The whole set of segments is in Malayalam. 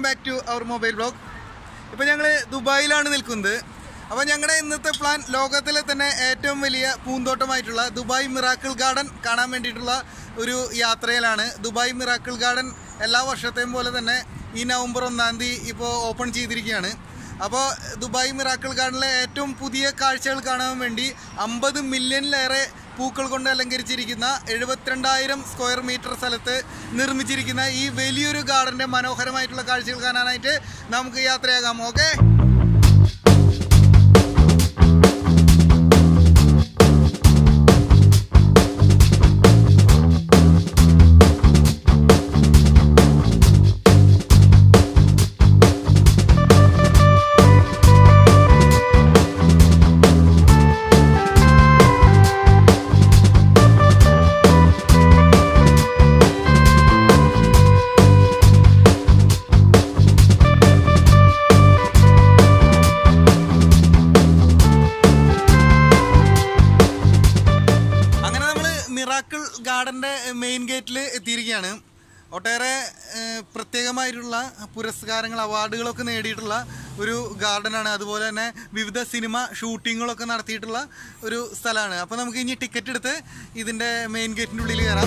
back to our mobile blog ഇപ്പോൾ ഞങ്ങൾ ദുബായിലാണ് നിൽക്കുന്നത് അപ്പോൾ ഞങ്ങളുടെ ഇന്നത്തെ പ്ലാൻ ലോകത്തിലെ തന്നെ ഏറ്റവും വലിയ പൂന്തോട്ടമായിട്ടുള്ള ദുബായ് മിറാക്കിൾ ഗാർഡൻ കാണാൻ വേണ്ടിയിട്ടുള്ള ഒരു യാത്രയിലാണ് ദുബായ് മിറാക്കിൾ ഗാർഡൻ എല്ലാ വർഷത്തെയും പോലെ തന്നെ ഈ നവംബർ ഒന്നാം തീയതി ഇപ്പോൾ ഓപ്പൺ ചെയ്തിരിക്കുകയാണ് അപ്പോൾ ദുബായ് മിറാക്കിൾ ഗാർഡനിലെ ഏറ്റവും പുതിയ കാഴ്ചകൾ കാണാൻ വേണ്ടി അമ്പത് മില്യണിലേറെ പൂക്കൾ കൊണ്ട് അലങ്കരിച്ചിരിക്കുന്ന എഴുപത്തിരണ്ടായിരം സ്ക്വയർ മീറ്റർ സ്ഥലത്ത് നിർമ്മിച്ചിരിക്കുന്ന ഈ വലിയൊരു ഗാർഡന്റെ മനോഹരമായിട്ടുള്ള കാഴ്ചകൾ കാണാനായിട്ട് നമുക്ക് യാത്രയാകാം ഓക്കെ അങ്ങനെ നമ്മൾ മിറാക്കിൾ ഗാർഡന്റെ മെയിൻ ഗേറ്റിൽ എത്തിയിരിക്കുകയാണ് ഒട്ടേറെ ഏഹ്, പ്രത്യേകമായിട്ടുള്ള പുരസ്കാരങ്ങൾ അവാർഡുകളൊക്കെ നേടിയിട്ടുള്ള ഒരു ഗാർഡനാണ് അതുപോലെ തന്നെ വിവിധ സിനിമ ഷൂട്ടിങ്ങുകളൊക്കെ നടത്തിയിട്ടുള്ള ഒരു സ്ഥലമാണ് അപ്പോൾ നമുക്ക് ഇനി ടിക്കറ്റ് എടുത്ത് ഇതിൻ്റെ മെയിൻ ഗേറ്റിൻ്റെ ഉള്ളിൽ കയറാം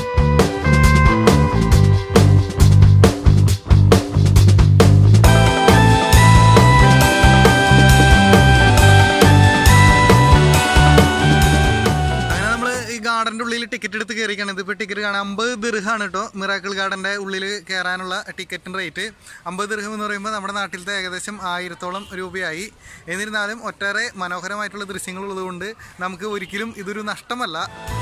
അങ്ങനെ നമ്മൾ ഈ ഗാർഡന്റെ ഉള്ളിൽ ടിക്കറ്റ് എടുത്ത് കയറിക്കാണ് ഇതിപ്പോൾ ടിക്കറ്റ് കാണാൻ അമ്പത് ദീർഘമാണ് കേട്ടോ മിറാക്കിൾ ഗാർഡന്റെ ഉള്ളിൽ കയറാനുള്ള ടിക്കറ്റിന്റെ റേറ്റ് അമ്പത് ദീർഘം എന്ന് പറയുമ്പോൾ നമ്മുടെ നാട്ടിലത്തെ ഏകദേശം ആയിരത്തോളം രൂപയായി എന്നിരുന്നാലും ഒട്ടേറെ മനോഹരമായിട്ടുള്ള ദൃശ്യങ്ങൾ ഉള്ളതുകൊണ്ട് നമുക്ക് ഒരിക്കലും ഇതൊരു നഷ്ടമല്ല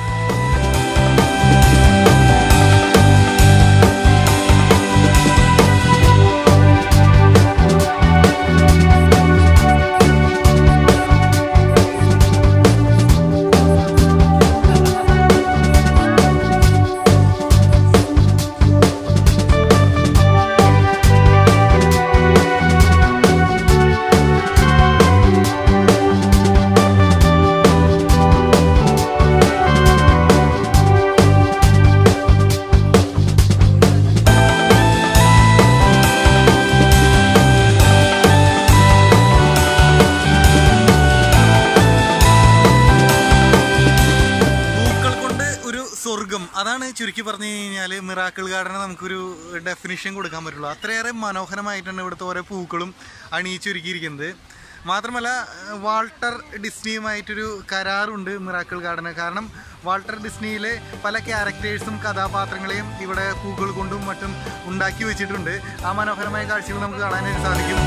പൂക്കൾ കൊണ്ട് ഒരു സ്വർഗം അതാണ് ചുരുക്കി പറഞ്ഞു കഴിഞ്ഞാൽ മിറാക്കിൾ ഗാർഡന് നമുക്കൊരു ഡെഫിനിഷൻ കൊടുക്കാൻ പറ്റുള്ളൂ അത്രയേറെ മനോഹരമായിട്ടാണ് ഇവിടുത്തെ ഓരോ പൂക്കളും അണിയിച്ചൊരുക്കിയിരിക്കുന്നത് മാത്രമല്ല വാൾട്ടർ ഡിസ്നിയുമായിട്ടൊരു കരാറുണ്ട് മിറാക്കിൾ ഗാർഡന് കാരണം വാൾട്ടർ ഡിസ്നിയിലെ പല ക്യാരക്ടേഴ്സും കഥാപാത്രങ്ങളെയും ഇവിടെ പൂക്കൾ കൊണ്ടും മറ്റും ഉണ്ടാക്കി വെച്ചിട്ടുണ്ട് ആ മനോഹരമായ കാഴ്ചകൾ നമുക്ക് കാണാനായിട്ട് സാധിക്കും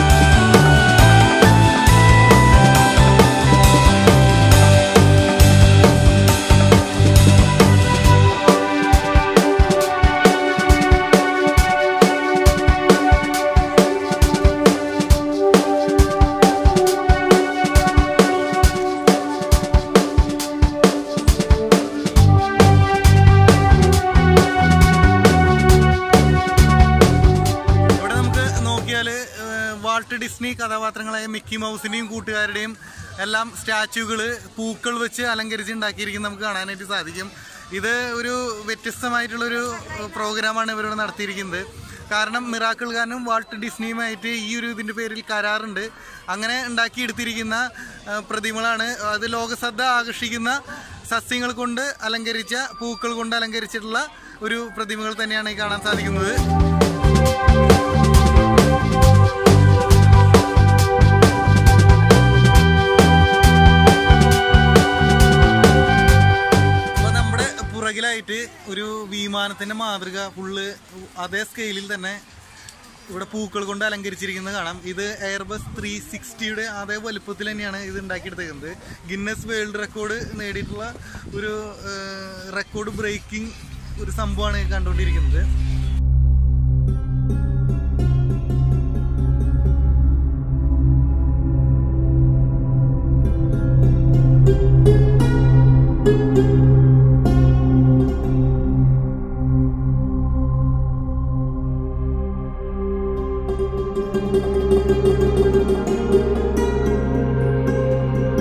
ഇവിടെ നമുക്ക് നോക്കിയാൽ വാൾട്ട് ഡിസ്നി കഥാപാത്രങ്ങളായ മിക്കി മൗസിന്റെയും കൂട്ടുകാരുടെയും എല്ലാം സ്റ്റാച്യൂകൾ പൂക്കൾ വെച്ച് അലങ്കരിച്ച് ഉണ്ടാക്കിയിരിക്കുന്നത് നമുക്ക് കാണാനായിട്ട് സാധിക്കും ഇത് ഒരു വ്യത്യസ്തമായിട്ടുള്ളൊരു പ്രോഗ്രാമാണ് ഇവരിവിടെ നടത്തിയിരിക്കുന്നത് കാരണം മിറാക്കിൾ ഗാനും വാൾട്ട് ഡിസ്നിയുമായിട്ട് ഈ ഒരു ഇതിൻ്റെ പേരിൽ കരാറുണ്ട് അങ്ങനെ ഉണ്ടാക്കിയെടുത്തിരിക്കുന്ന ആ, പ്രതിമകളാണ് അത് ലോകശ്രദ്ധ ആകർഷിക്കുന്ന സസ്യങ്ങൾ കൊണ്ട് അലങ്കരിച്ച പൂക്കൾ കൊണ്ട് അലങ്കരിച്ചിട്ടുള്ള ഒരു പ്രതിമകൾ തന്നെയാണ് ഈ കാണാൻ സാധിക്കുന്നത് അപ്പൊ നമ്മുടെ പുറകിലായിട്ട് ഒരു വിമാനത്തിന്റെ മാതൃക ഫുള്ള് അതേ സ്കെയിലിൽ തന്നെ ഇവിടെ പൂക്കൾ കൊണ്ട് അലങ്കരിച്ചിരിക്കുന്നത് കാണാം ഇത് എയർബസ് ത്രീ സിക്സ്റ്റിയുടെ അതേ വലുപ്പത്തിൽ തന്നെയാണ് ഇത് ഉണ്ടാക്കിയെടുത്തേക്കുന്നത് ഗിന്നസ് വേൾഡ് റെക്കോർഡ് നേടിയിട്ടുള്ള ഒരു റെക്കോർഡ് ബ്രേക്കിംഗ് ഒരു സംഭവമാണ് ഈ കണ്ടുകൊണ്ടിരിക്കുന്നത്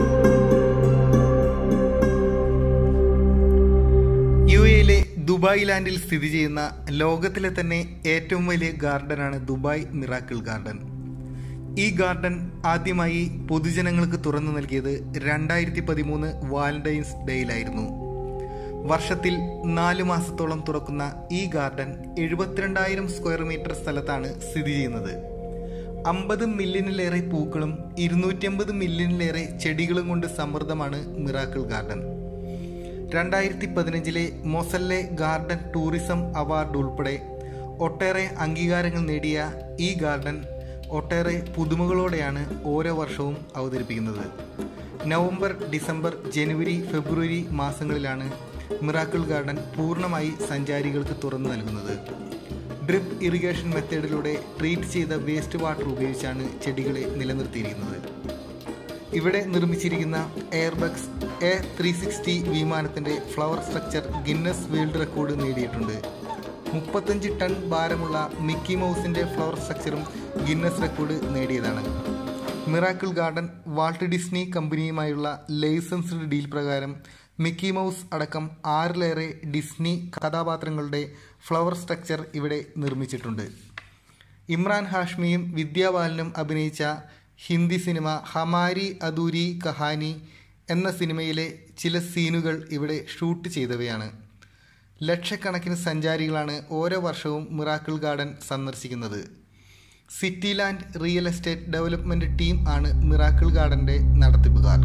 ദുബായിലെ ലാൻഡിൽ സ്ഥിതി ചെയ്യുന്ന ലോകത്തിലെ തന്നെ ഏറ്റവും വലിയ ഗാർഡനാണ് ദുബായ് മിറാക്കിൾ ഗാർഡൻ ഈ ഗാർഡൻ ആദ്യമായി പൊതുജനങ്ങൾക്ക് തുറന്നു നൽകിയത് രണ്ടായിരത്തി പതിമൂന്ന് വാലന്റൈൻസ് ഡേയിലായിരുന്നു വർഷത്തിൽ നാലു മാസത്തോളം തുറക്കുന്ന ഈ ഗാർഡൻ എഴുപത്തിരണ്ടായിരം സ്ക്വയർ മീറ്റർ സ്ഥലത്താണ് സ്ഥിതി ചെയ്യുന്നത് അമ്പത് മില്യണിലേറെ പൂക്കളും ഇരുന്നൂറ്റമ്പത് മില്യണിലേറെ ചെടികളും കൊണ്ട് സമൃദ്ധമാണ് മിറാക്കിൾ ഗാർഡൻ രണ്ടായിരത്തി പതിനഞ്ചിലെ മൊസല്ലെ ഗാർഡൻ ടൂറിസം അവാർഡ് ഉൾപ്പെടെ ഒട്ടേറെ അംഗീകാരങ്ങൾ നേടിയ ഈ ഗാർഡൻ ഒട്ടേറെ പുതുമകളോടെയാണ് ഓരോ വർഷവും അവതരിപ്പിക്കുന്നത് നവംബർ ഡിസംബർ ജനുവരി ഫെബ്രുവരി മാസങ്ങളിലാണ് മിറാക്കിൾ ഗാർഡൻ പൂർണ്ണമായി സഞ്ചാരികൾക്ക് തുറന്നു നൽകുന്നത് ഡ്രിപ്പ് ഇറിഗേഷൻ മെത്തേഡിലൂടെ ട്രീറ്റ് ചെയ്ത വേസ്റ്റ് വാട്ടർ ഉപയോഗിച്ചാണ് ചെടികളെ നിലനിർത്തിയിരിക്കുന്നത് ഇവിടെ നിർമ്മിച്ചിരിക്കുന്ന എയർബക്സ് എ ത്രീ സിക്സ്റ്റി വിമാനത്തിൻ്റെ flower structure Guinness world record നേടിയിട്ടുണ്ട് മുപ്പത്തഞ്ച് ടൺ ഭാരമുള്ള മിക്കി മൗസിൻ്റെ ഫ്ലവർ സ്ട്രക്ചറും ഗിന്നസ് റെക്കോർഡ് നേടിയതാണ് മിറാക്കിൾ ഗാർഡൻ വാൾട്ട് ഡിസ്നി കമ്പനിയുമായുള്ള ലൈസൻസ്ഡ് ഡീൽ പ്രകാരം മിക്കി മൗസ് അടക്കം ആറിലേറെ ഡിസ്നി കഥാപാത്രങ്ങളുടെ ഫ്ലവർ സ്ട്രക്ചർ ഇവിടെ നിർമ്മിച്ചിട്ടുണ്ട് ഇമ്രാൻ ഹാഷ്മിയും വിദ്യാബാലനും അഭിനയിച്ച ഹിന്ദി സിനിമ ഹമാരി അദൂരി കഹാനി എന്ന സിനിമയിലെ ചില സീനുകൾ ഇവിടെ ഷൂട്ട് ചെയ്തവയാണ് ലക്ഷക്കണക്കിന് സഞ്ചാരികളാണ് ഓരോ വർഷവും മിറാക്കിൾ ഗാർഡൻ സന്ദർശിക്കുന്നത് city land real estate development team ആണ് മിറാക്കിൾ ഗാർഡൻ്റെ നടത്തിപ്പുകാർ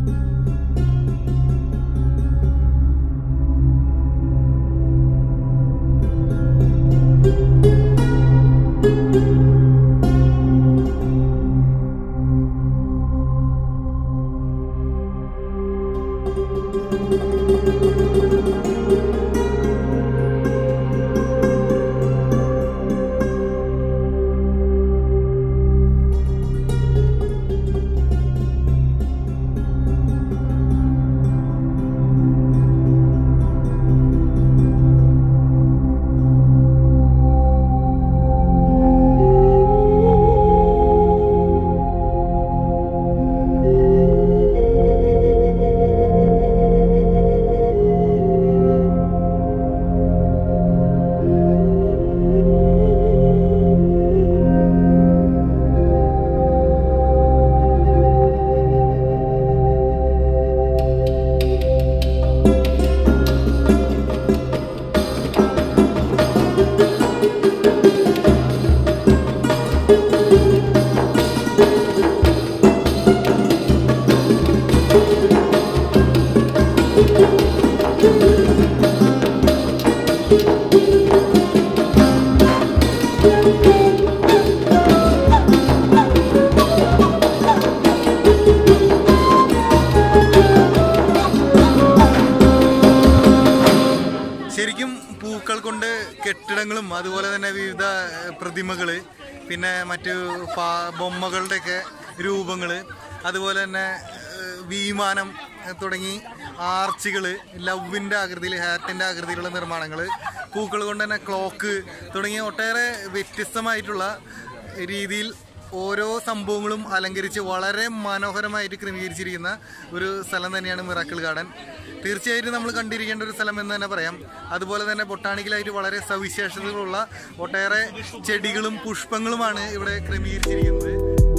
ശരിക്കും പൂക്കൾ കൊണ്ട് കെട്ടിടങ്ങളും അതുപോലെ തന്നെ വിവിധ പ്രതിമകൾ പിന്നെ മറ്റു പാ ബൊമ്മകളുടെയൊക്കെ രൂപങ്ങൾ അതുപോലെ തന്നെ ഏഹ്, വിമാനം ഏഹ്, തുടങ്ങി ആർച്ചുകൾ ലവിൻ്റെ ആകൃതിയിൽ ഹാറ്റിൻ്റെ ആകൃതിയിലുള്ള നിർമ്മാണങ്ങൾ പൂക്കൾ കൊണ്ട് തന്നെ ക്ലോക്ക് തുടങ്ങിയ ഒട്ടേറെ വ്യത്യസ്തമായിട്ടുള്ള രീതിയിൽ ഓരോ സംഭവങ്ങളും അലങ്കരിച്ച് വളരെ മനോഹരമായിട്ട് ക്രമീകരിച്ചിരിക്കുന്ന ഒരു സ്ഥലം തന്നെയാണ് മിറാക്കിൾ ഗാർഡൻ തീർച്ചയായിട്ടും നമ്മൾ കണ്ടിരിക്കേണ്ട ഒരു സ്ഥലം എന്ന് തന്നെ പറയാം അതുപോലെ തന്നെ ബൊട്ടാണിക്കലായിട്ട് വളരെ സവിശേഷതകളുള്ള ഒട്ടേറെ ചെടികളും പുഷ്പങ്ങളുമാണ് ഇവിടെ ക്രമീകരിച്ചിരിക്കുന്നത്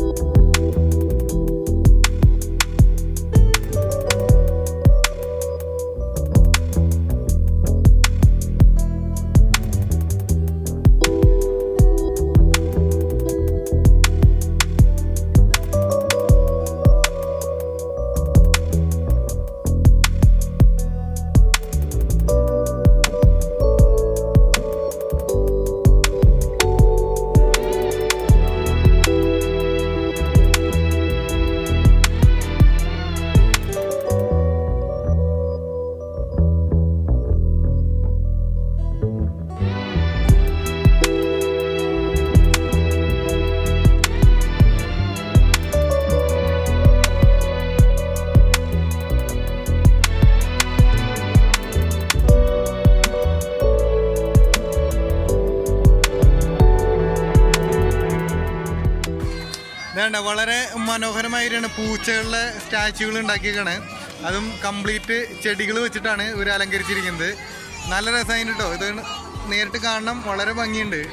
വേണ്ട വളരെ മനോഹരമായിട്ടാണ് പൂച്ചകളുടെ സ്റ്റാച്ചുകൾ ഉണ്ടാക്കിയേക്കാണ് അതും കംപ്ലീറ്റ് ചെടികൾ വെച്ചിട്ടാണ് ഇവർ അലങ്കരിച്ചിരിക്കുന്നത് നല്ല രസമായിട്ട് കേട്ടോ ഇത് നേരിട്ട് കാണണം വളരെ ഭംഗിയുണ്ട്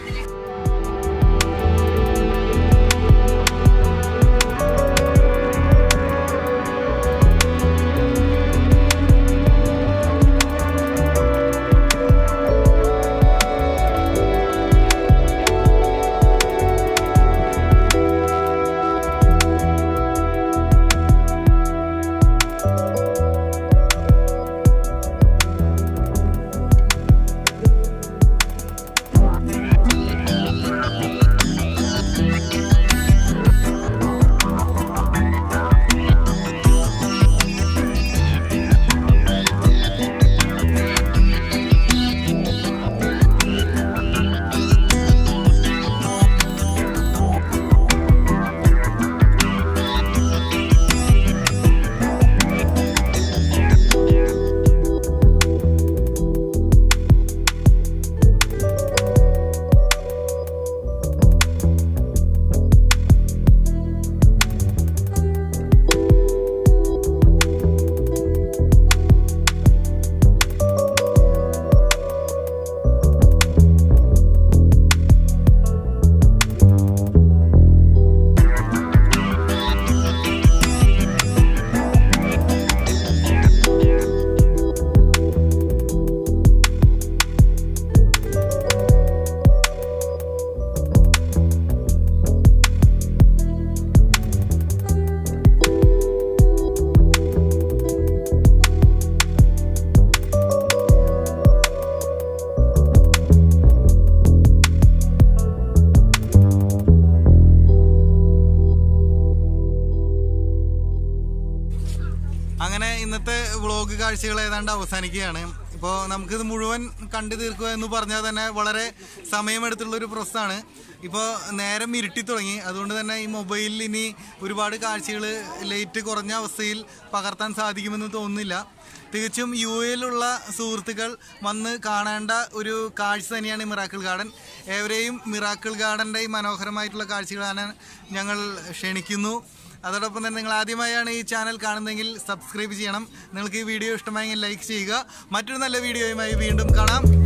അങ്ങനെ ഇന്നത്തെ വ്ളോഗ് കാഴ്ചകൾ ഏതാണ്ട് അവസാനിക്കുകയാണ് ഇപ്പോൾ നമുക്കിത് മുഴുവൻ കണ്ടു തീർക്കുക എന്ന് പറഞ്ഞാൽ തന്നെ വളരെ സമയമെടുത്തുള്ള ഒരു പ്രൊസസ്സാണ് ഇപ്പോൾ നേരം ഇരുട്ടി തുടങ്ങി അതുകൊണ്ട് തന്നെ ഈ മൊബൈലിൽ ഇനി ഒരുപാട് കാഴ്ചകൾ ലൈറ്റ് കുറഞ്ഞ അവസ്ഥയിൽ പകർത്താൻ സാധിക്കുമെന്ന് തോന്നുന്നില്ല തികച്ചും യു എയിലുള്ള സുഹൃത്തുക്കൾ വന്ന് കാണേണ്ട ഒരു കാഴ്ച തന്നെയാണ് ഈ മിറാക്കിൾ ഗാർഡൻ ഏവരെയും മിറാക്കിൾ ഗാർഡൻ്റെ ഈ മനോഹരമായിട്ടുള്ള കാഴ്ചകൾ കാണാൻ ഞങ്ങൾ ക്ഷണിക്കുന്നു അതോടൊപ്പം തന്നെ നിങ്ങൾ ആദ്യമായാണ് ഈ ചാനൽ കാണുന്നതെങ്കിൽ സബ്സ്ക്രൈബ് ചെയ്യണം നിങ്ങൾക്ക് ഈ വീഡിയോ ഇഷ്ടമായെങ്കിൽ ലൈക്ക് ചെയ്യുക മറ്റൊരു നല്ല വീഡിയോയുമായി വീണ്ടും കാണാം